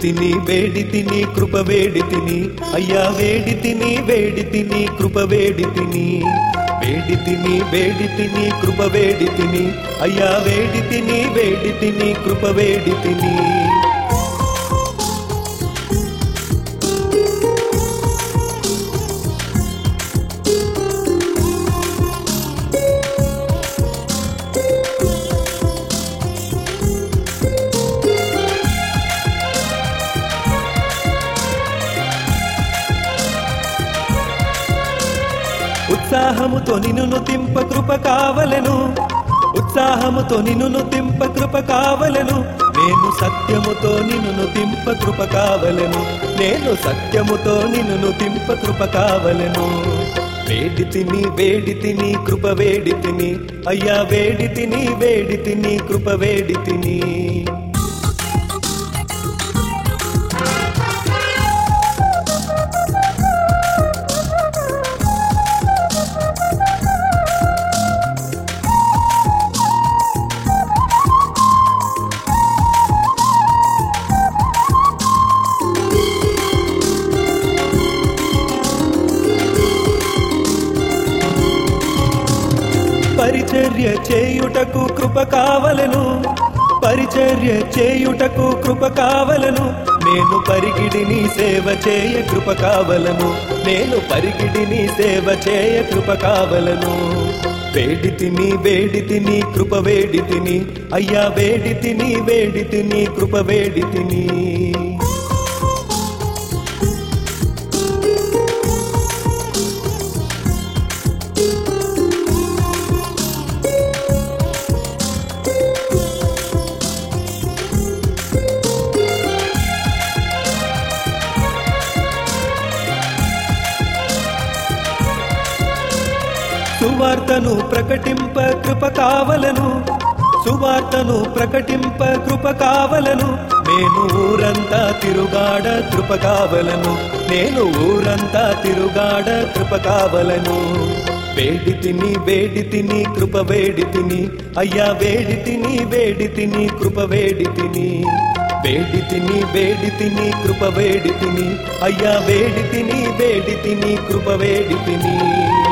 తిని వేడి తిని కృప వేడి తిని అయ్యా వేడి తిని వేడి తిని కృప వేడి తిని వేడి తిని వేడి తిని కృప వేడి తిని అయ్యా వేడి తిని వేడి తిని కృప వేడి తిని ఉత్సాహముతో నిన్ను తింప కృప కావలను ఉత్సాహముతో నిన్ను తింప కృప కావలను నేను సత్యముతో నిన్ను తింప కృప కావలను నేను సత్యముతో నిన్ను తింప కృప కావలను వేడి తిని వేడి తిని కృప వేడి తిని అయ్యా వేడి తిని వేడి తిని కృప వేడి తిని పరిచర్య చేయుటకు కృప కావలను పరిచర్య చేయుటకు కృప కావలను నేను పరిగిడిని సేవ చేయ కృప కావలను నేను పరిగిడిని సేవ చేయ కృప కావలను వేడి తిని వేడి తిని కృప వేడి తిని అయ్యా వేడి తిని వేడి తిని కృప వేడి తిని సువార్తను ప్రకటింప కృప కావలను సువార్తను ప్రకటింప కృప కావలను నేను ఊరంతా తిరుగాడ కృప కావలను నేను ఊరంతా తిరుగాడ కృప కావలను వేడి తిని వేడి తిని కృప వేడి తిని అయ్యా వేడి తిని వేడి తిని కృప వేడి తిని వేడి తిని వేడి తిని కృప వేడి తిని అయ్యా వేడి తిని వేడి తిని కృప వేడి తిని